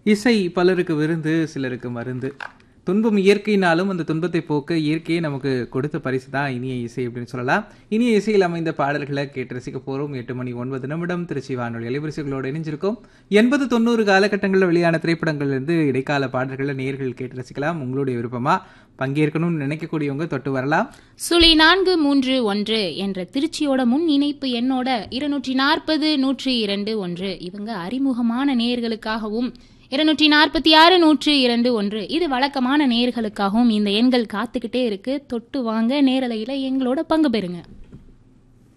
இசை பலருக்கு விருந்து சிலருக்கு மருந்து துன்பம் இயற்கையினாலும் அந்த துன்பத்தை போக்க இயற்கையே நமக்கு கொடுத்த பரிசு தான் இனிய இசை அப்படின்னு சொல்லலாம் இனிய இசையில் அமைந்த பாடல்களை கேட்டு ரசிக்க போறோம் எட்டு மணி ஒன்பது நிமிடம் திருச்சி வானொலி அலைவரிசைகளோடு இணைஞ்சிருக்கோம் எண்பது தொண்ணூறு காலகட்டங்களில் வெளியான திரைப்படங்கள்லேருந்து இடைக்கால பாடல்களை நேர்கள் கேட்டு ரசிக்கலாம் உங்களுடைய விருப்பமா பங்கேற்கணும்னு நினைக்கக்கூடியவங்க தொட்டு வரலாம் சுழி நான்கு மூன்று ஒன்று என்ற திருச்சியோட முன் இணைப்பு எண்ணோட இருநூற்றி நாற்பது நூற்றி இரண்டு ஒன்று இவங்க அறிமுகமான நேர்களுக்காகவும் இருநூற்றி நாற்பத்தி ஆறு நூற்று இரண்டு ஒன்று இது வழக்கமான நேர்களுக்காகவும் இந்த எண்கள் காத்துக்கிட்டே இருக்கு தொட்டு வாங்க நேரலையில எங்களோட பங்கு பெறுங்க